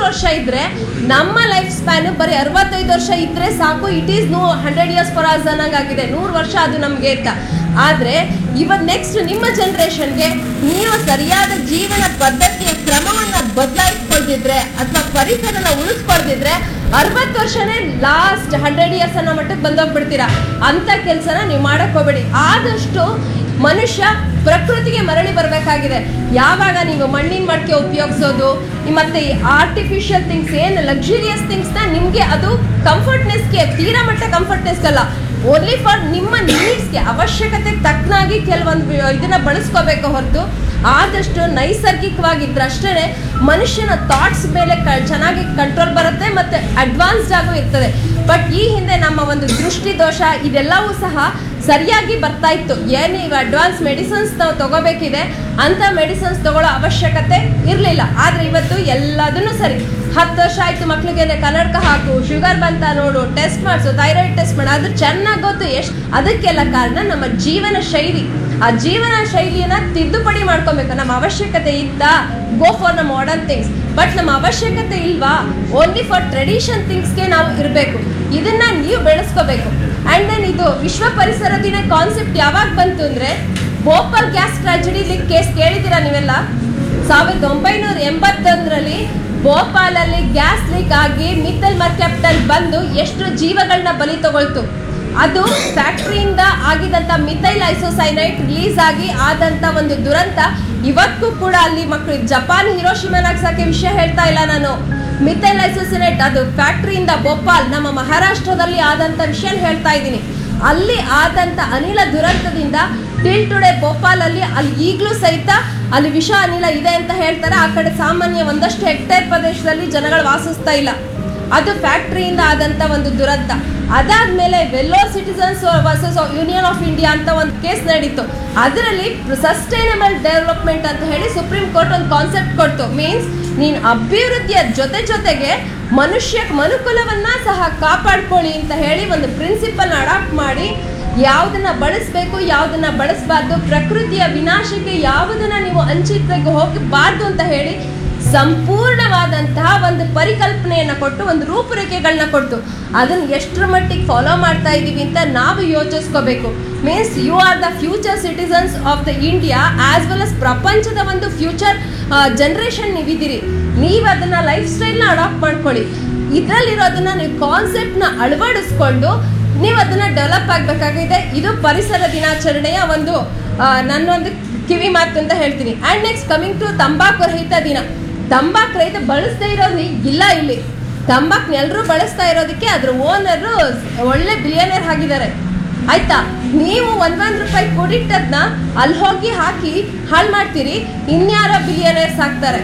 ವರ್ಷ ಇದ್ರೆ ನಮ್ಮ ಲೈಫ್ ಸ್ಪ್ಯಾನ್ ಬರೀ ಅರವತ್ತೈದು ವರ್ಷ ಇದ್ರೆ ಸಾಕು it is no hundred years for us ಅನ್ನಂಗಾಗಿದೆ ನೂರು ವರ್ಷ ಅದು ನಮಗೆ ಅಂತ ಆದರೆ ಇವತ್ತು ನೆಕ್ಸ್ಟ್ ನಿಮ್ಮ ಜನ್ರೇಷನ್ಗೆ ನೀವು ಸರಿಯಾದ ಜೀವನ ಪದ್ಧತಿಯ ಕ್ರಮವನ್ನು ಬದಲಾಯಿಸ್ಕೊಳ್ದಿದ್ರೆ ಅಥವಾ ಪರಿಸರನ ಉಳಿಸ್ಕೊಳ್ದಿದ್ರೆ ಅರವತ್ತು ವರ್ಷನೇ ಲಾಸ್ಟ್ ಹಂಡ್ರೆಡ್ ಇಯರ್ಸ್ ಅನ್ನೋ ಮಟ್ಟಕ್ಕೆ ಬಂದೋಗ್ಬಿಡ್ತೀರಾ ಅಂತ ಕೆಲಸನ ನೀವು ಮಾಡಕ್ ಹೋಗ್ಬೇಡಿ ಆದಷ್ಟು ಮನುಷ್ಯ ಪ್ರಕೃತಿಗೆ ಮರಳಿ ಬರಬೇಕಾಗಿದೆ ಯಾವಾಗ ನೀವು ಮಣ್ಣಿನ ಮಡಿಕೆ ಉಪಯೋಗಿಸೋದು ಮತ್ತೆ ಆರ್ಟಿಫಿಷಿಯಲ್ ಥಿಂಗ್ಸ್ ಏನು ಲಕ್ಸುರಿಯಸ್ ಥಿಂಗ್ಸ್ನ ನಿಮಗೆ ಅದು ಕಂಫರ್ಟ್ನೆಸ್ಗೆ ತೀರಾ ಮಟ್ಟ ಕಂಫರ್ಟ್ನೆಸ್ ಅಲ್ಲ ಓನ್ಲಿ ಫಾರ್ ನಿಮ್ಮ ನೀಡ್ಸ್ಗೆ ಅವಶ್ಯಕತೆಗೆ ತಕ್ಕನಾಗಿ ಕೆಲವೊಂದು ಇದನ್ನ ಬಳಸ್ಕೋಬೇಕು ಹೊರತು ಆದಷ್ಟು ನೈಸರ್ಗಿಕವಾಗಿದ್ದರಷ್ಟೇ ಮನುಷ್ಯನ ಥಾಟ್ಸ್ ಮೇಲೆ ಕ ಚೆನ್ನಾಗಿ ಕಂಟ್ರೋಲ್ ಬರುತ್ತೆ ಮತ್ತೆ ಅಡ್ವಾನ್ಸ್ಡ್ ಆಗು ಇರ್ತದೆ ಬಟ್ ಈ ಹಿಂದೆ ನಮ್ಮ ಒಂದು ದೃಷ್ಟಿ ದೋಷ ಇದೆಲ್ಲವೂ ಸಹ ಸರಿಯಾಗಿ ಬರ್ತಾ ಇತ್ತು ಏನು ಇವು ಅಡ್ವಾನ್ಸ್ ಮೆಡಿಸಿನ್ಸ್ ನಾವು ತಗೋಬೇಕಿದೆ ಅಂತ ಮೆಡಿಸಿನ್ಸ್ ತಗೊಳ್ಳೋ ಅವಶ್ಯಕತೆ ಇರಲಿಲ್ಲ ಆದರೆ ಇವತ್ತು ಎಲ್ಲದನ್ನು ಸರಿ ಹತ್ತು ವರ್ಷ ಆಯ್ತು ಮಕ್ಳಿಗೆ ಕನ್ನಡಕ ಹಾಕು ಶುಗರ್ ಬಂತ ನೋಡು ಟೆಸ್ಟ್ ಮಾಡಿಸು ಥೈರಾಯ್ಡ್ ಟೆಸ್ಟ್ ಮಾಡು ಅದು ಚೆನ್ನಾಗಿ ಗೊತ್ತು ಎಷ್ಟು ಅದಕ್ಕೆಲ್ಲ ಕಾರಣ ನಮ್ಮ ಜೀವನ ಶೈಲಿ ಆ ಜೀವನ ಶೈಲಿಯನ್ನ ತಿದ್ದುಪಡಿ ಮಾಡ್ಕೊಬೇಕು ನಮ್ಮ ಅವಶ್ಯಕತೆ ಇತ್ತ go for the modern things but ನಮ್ಮ ಅವಶ್ಯಕತೆ ಇಲ್ವಾ ಓನ್ಲಿ ಫಾರ್ ಟ್ರೆಡಿಷನ್ ಥಿಂಗ್ಸ್ಗೆ ನಾವು ಇರಬೇಕು ಇದನ್ನ ನೀವು ಬೆಳೆಸ್ಕೋಬೇಕು ಅಂಡ್ ದೆನ್ ಇದು ವಿಶ್ವ ಪರಿಸರ ದಿನ ಕಾನ್ಸೆಪ್ಟ್ ಯಾವಾಗ ಬಂತು ಅಂದ್ರೆ ಭೋಪಾಲ್ ಗ್ಯಾಸ್ ಟ್ರಾಜಿಡಿ ಕೇಸ್ ಕೇಳಿದ್ದೀರಾ ನೀವೆಲ್ಲ ಸಾವಿರದ ಒಂಬೈನೂರ ಎಂಬತ್ತೊಂದರಲ್ಲಿ ಭೋಪಾಲಲ್ಲಿ ಗ್ಯಾಸ್ ಲೀಕ್ ಆಗಿ ಮಿತ್ತಲ್ ಮರ್ಕ್ಯಾಪ್ಟಲ್ ಬಂದು ಎಷ್ಟು ಜೀವಗಳನ್ನ ಬಲಿ ತಗೊಳ್ತು ಅದು ಫ್ಯಾಕ್ಟ್ರಿಯಿಂದ ಆಗಿದಂತ ಮಿಥೈಲ್ ಐಸೋಸೈನೈಟ್ ರಿಲೀಸ್ ಆಗಿ ಆದಂತ ಒಂದು ದುರಂತ ಇವತ್ತು ಕೂಡ ಅಲ್ಲಿ ಮಕ್ಕಳು ಜಪಾನ್ ಹಿರೋಶಿಮಾ ನಾಗ್ಸಾಕೆ ವಿಷಯ ಹೇಳ್ತಾ ಇಲ್ಲ ನಾನು ಮಿಥೈಲ್ ಐಸೋಸೈನೈಟ್ ಅದು ಫ್ಯಾಕ್ಟ್ರಿಯಿಂದ ಭೋಪಾಲ್ ನಮ್ಮ ಮಹಾರಾಷ್ಟ್ರದಲ್ಲಿ ಆದಂತ ವಿಷಯ ಹೇಳ್ತಾ ಇದ್ದೀನಿ ಅಲ್ಲಿ ಆದಂತ ಅನಿಲ ದುರಂತದಿಂದ ಟಿಲ್ ಟುಡೇ ಭೋಪಾಲ್ ಅಲ್ಲಿ ಅಲ್ಲಿ ಈಗಲೂ ಸಹಿತ ಅಲ್ಲಿ ವಿಷ ಅನಿಲ ಇದೆ ಅಂತ ಹೇಳ್ತಾರೆ ಆ ಕಡೆ ಸಾಮಾನ್ಯ ಒಂದಷ್ಟು ಹೆಕ್ಟೇರ್ ಪ್ರದೇಶದಲ್ಲಿ ಜನಗಳು ವಾಸಿಸ್ತಾ ಇಲ್ಲ ಅದು ಫ್ಯಾಕ್ಟ್ರಿಯಿಂದ ಆದಂತ ಒಂದು ದುರಂತ ಅದಾದ್ಮೇಲೆ Vellore citizens versus union of India ಅಂತ ಒಂದು ಕೇಸ್ ನಡೀತು ಅದರಲ್ಲಿ ಸಸ್ಟೈನಬಲ್ ಡೆವಲಪ್ಮೆಂಟ್ ಅಂತ ಹೇಳಿ ಸುಪ್ರೀಂ ಕೋರ್ಟ್ ಒಂದು ಕಾನ್ಸೆಪ್ಟ್ ಕೊಡ್ತು ಮೀನ್ಸ್ ನೀನು ಅಭಿವೃದ್ಧಿಯ ಜೊತೆ ಜೊತೆಗೆ ಮನುಷ್ಯ ಮನುಕುಲವನ್ನ ಸಹ ಕಾಪಾಡ್ಕೊಳ್ಳಿ ಅಂತ ಹೇಳಿ ಒಂದು ಪ್ರಿನ್ಸಿಪಲ್ ಅಡಾಪ್ಟ್ ಮಾಡಿ ಯಾವುದನ್ನ ಬಳಸಬೇಕು ಯಾವುದನ್ನ ಬಳಸಬಾರ್ದು ಪ್ರಕೃತಿಯ ವಿನಾಶಕ್ಕೆ ಯಾವುದನ್ನ ನೀವು ಅಂಚಿತೆಗೆ ಹೋಗಬಾರ್ದು ಅಂತ ಹೇಳಿ ಸಂಪೂರ್ಣವಾದಂತಹ ಒಂದು ಪರಿಕಲ್ಪನೆಯನ್ನ ಕೊಟ್ಟು ಒಂದು ರೂಪುರೇಖೆಗಳನ್ನ ಕೊಟ್ಟು ಅದನ್ನ ಎಷ್ಟರ ಮಟ್ಟಿಗೆ ಫಾಲೋ ಮಾಡ್ತಾ ಇದ್ದೀವಿ ಅಂತ ನಾವು ಯೋಚಿಸ್ಕೋಬೇಕು means you are the future citizens of the India as well as ಪ್ರಪಂಚದ ಒಂದು ಫ್ಯೂಚರ್ ಜನರೇಷನ್ ನೀವಿದ್ದೀರಿ ನೀವು ಅದನ್ನ ಲೈಫ್ ಸ್ಟೈಲ್ನ ಅಡಾಪ್ಟ್ ಮಾಡ್ಕೊಳ್ಳಿ ಇದರಲ್ಲಿರೋದನ್ನ ನೀವು ಕಾನ್ಸೆಪ್ಟ್ನ ಅಳವಡಿಸ್ಕೊಂಡು ನೀವು ಅದನ್ನ ಡೆವಲಪ್ ಆಗಬೇಕಾಗಿದೆ ಇದು ಪರಿಸರ ದಿನಾಚರಣೆಯ ಒಂದು ಆ, ನನ್ನೊಂದು ಕಿವಿ ಮಾತು ಅಂತ ಹೇಳ್ತೀನಿ ಆ್ಯಂಡ್ ನೆಕ್ಸ್ಟ್ ಕಮಿಂಗ್ ಟು ತಂಬಾಕು ರಹಿತ ದಿನ ತಂಬಾಕು ರಹಿತ ಬಳಸದೇ ಇರೋದು ಇಲ್ಲ ಇಲ್ಲಿ ತಂಬಾಕು ಎಲ್ಲರೂ ಬಳಸ್ತಾ ಇರೋದಕ್ಕೆ ಅದ್ರ ಓನರು ಒಳ್ಳೆ ಬಿಲಿಯನರ್ ಆಗಿದ್ದಾರೆ ಆಯ್ತಾ ನೀವು ಒಂದೊಂದು ರೂಪಾಯಿ ಕೊಡಿಟ್ಟದ್ನ ಅಲ್ಲಿ ಹೋಗಿ ಹಾಕಿ ಹಾಳು ಮಾಡ್ತೀರಿ ಇನ್ಯಾರೋ ಬಿಲಿಯನರ್ಸ್ ಆಗ್ತಾರೆ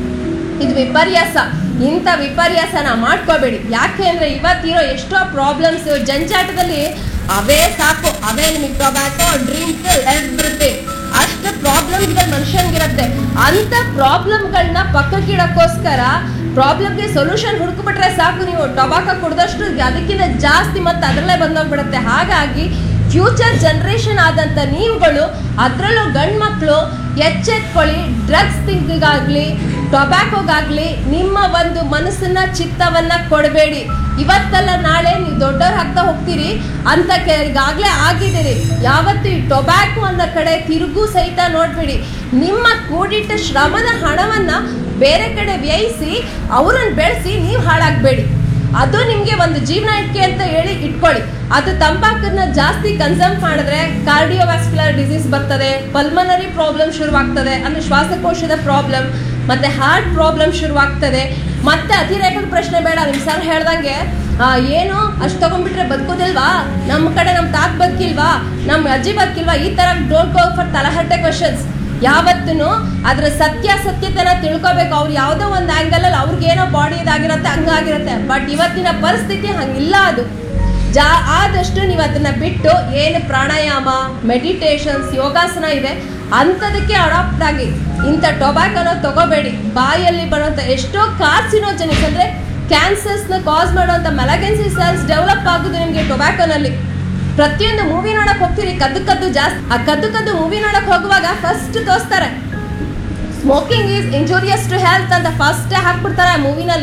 ಇದು ವಿಪರ್ಯಾಸ ಇಂಥ ವಿಪರ್ಯಾಸನ ಮಾಡ್ಕೋಬೇಡಿ ಯಾಕೆ ಅಂದ್ರೆ ಇವತ್ತಿರೋ ಎಷ್ಟೋ ಪ್ರಾಬ್ಲಮ್ಸ್ ಜಂಜಾಟದಲ್ಲಿ ಅವೇ ಸಾಕು ಅವೇ ನಿಮಗೆ ಟೊಬ್ಯಾಟೊ ಡ್ರಿಂಕ್ ಎವ್ರಿಥಿಂಗ್ ಅಷ್ಟು ಪ್ರಾಬ್ಲಮ್ಸ್ಗಳು ಮನುಷ್ಯನ್ಗಿರುತ್ತೆ ಅಂತ ಪ್ರಾಬ್ಲಮ್ಗಳನ್ನ ಪಕ್ಕಕ್ಕಿಡಕ್ಕೋಸ್ಕರ ಪ್ರಾಬ್ಲಮ್ಗೆ ಸೊಲ್ಯೂಷನ್ ಹುಡುಕ್ಬಿಟ್ರೆ ಸಾಕು ನೀವು ಟೊಬಾಕೋ ಕುಡ್ದಷ್ಟು ಅದಕ್ಕಿಂತ ಜಾಸ್ತಿ ಮತ್ತೆ ಅದರಲ್ಲೇ ಬಂದೋಗ್ಬಿಡುತ್ತೆ ಹಾಗಾಗಿ ಫ್ಯೂಚರ್ ಜನ್ರೇಷನ್ ಆದಂಥ ನೀವುಗಳು ಅದರಲ್ಲೂ ಗಂಡು ಮಕ್ಕಳು ಎಚ್ಚೆತ್ಕೊಳ್ಳಿ ಡ್ರಗ್ಸ್ ಥಿಂಕಿಗಾಗಲಿ ಟೊಬ್ಯಾಕೋಗಾಗಲಿ ನಿಮ್ಮ ಒಂದು ಮನಸ್ಸನ್ನ ಚಿತ್ತವನ್ನ ಕೊಡಬೇಡಿ ಇವತ್ತಲ್ಲ ನಾಳೆ ನೀವು ದೊಡ್ಡವ್ರು ಆಗ್ತಾ ಹೋಗ್ತೀರಿ ಅಂತ ಕೆ ಈಗಾಗಲೇ ಆಗಿದ್ದೀರಿ ಯಾವತ್ತು ಈ ಟೊಬ್ಯಾಕೋ ಅನ್ನೋ ಕಡೆ ತಿರುಗು ಸಹಿತ ನೋಡ್ಬೇಡಿ ನಿಮ್ಮ ಕೂಡಿಟ್ಟ ಶ್ರಮದ ಹಣವನ್ನ ಬೇರೆ ಕಡೆ ವ್ಯಯಿಸಿ ಅವರನ್ನು ಬೆಳೆಸಿ ನೀವು ಹಾಳಾಗಬೇಡಿ ಅದು ನಿಮಗೆ ಒಂದು ಜೀವನ ಇಟ್ಕೆ ಅಂತ ಹೇಳಿ ಇಟ್ಕೊಳ್ಳಿ ಅದು ತಂಬಾಕನ್ನ ಜಾಸ್ತಿ ಕನ್ಸಮ್ ಮಾಡಿದ್ರೆ ಕಾರ್ಡಿಯೋವ್ಯಾಸ್ಕ್ಯುಲರ್ ಡಿಸೀಸ್ ಬರ್ತದೆ ಪಲ್ಮನರಿ ಪ್ರಾಬ್ಲಮ್ ಶುರುವಾಗ್ತದೆ ಅಂದ್ರೆ ಶ್ವಾಸಕೋಶದ ಪ್ರಾಬ್ಲಮ್ ಮತ್ತೆ ಹಾರ್ಟ್ ಪ್ರಾಬ್ಲಮ್ ಶುರುವಾಗ್ತದೆ ಮತ್ತೆ ಅತಿರೇಕದ ಪ್ರಶ್ನೆ ಬೇಡ ನಿಮ್ ಸರ್ ಹೇಳ್ದಂಗೆ ಆ, ಏನು ಅಷ್ಟು ತಗೊಂಡ್ಬಿಟ್ರೆ ಬದುಕೋದಿಲ್ವಾ ನಮ್ಮ ಕಡೆ ನಮ್ಮ ತಾತ್ ಬದುಕಿಲ್ವಾ ನಮ್ಮ ಅಜ್ಜಿ ಬದುಕಿಲ್ವಾ ಈ ತರ ಡೋಂಟ್ ಗೋ ಫಾರ್ ತಲಹಟ್ಟೆ ಕ್ವಶನ್ಸ್ ಯಾವತ್ತೂ ಅದ್ರ ಸತ್ಯಾಸತ್ಯತೆನ ತಿಳ್ಕೊಬೇಕು ಅವ್ರು ಯಾವುದೋ ಒಂದು ಆ್ಯಂಗಲ್ ಅಲ್ಲಿ ಅವ್ರಿಗೆ ಏನೋ ಬಾಡಿ ಇದಾಗಿರುತ್ತೆ ಹಂಗಾಗಿರುತ್ತೆ ಬಟ್ ಇವತ್ತಿನ ಪರಿಸ್ಥಿತಿ ಹಂಗಿಲ್ಲ ಅದು ಜಾ ಆದಷ್ಟು ನೀವು ಅದನ್ನ ಬಿಟ್ಟು ಏನು ಪ್ರಾಣಾಯಾಮ ಮೆಡಿಟೇಷನ್ಸ್ ಯೋಗಾಸನ ಇದೆ ಅಂಥದಕ್ಕೆ ಅಡಾಪ್ಟ್ ಆಗಿ ಇಂಥ ಟೊಬ್ಯಾಕೋನ ತಗೋಬೇಡಿ ಬಾಯಲ್ಲಿ ಬರುವಂಥ ಎಷ್ಟೋ ಕಾರ್ಸಿನೋಜೆನಿಕ್ಸ್ ಅಂದರೆ ಕ್ಯಾನ್ಸರ್ಸ್ನ ಕಾಸ್ ಮಾಡುವಂಥ ಮೆಲಗೆನ್ಸಿ ಸೆಲ್ಸ್ ಡೆವಲಪ್ ಆಗೋದು ನಿಮಗೆ ಟೊಬ್ಯಾಕೋನಲ್ಲಿ ಪ್ರತಿಯೊಂದು ಮೂವಿ ನೋಡಕ್ ಹೋಗ್ತೀರಿ ಕದ್ದು ಕದ್ದು ಜಾಸ್ತಿ ಆ ಕದ್ದು ಕದ್ದು ಮೂವಿ ನೋಡಕ್ ಹೋಗುವಾಗ ಫಸ್ಟ್ ತೋರಿಸ್ತಾರೆ smoking is injurious to health ಅಂತ ಫಸ್ಟ್ ಹಾಕ್ಬಿಡ್ತಾರೆ ಆ ಮೂವಿನಲ್ಲಿ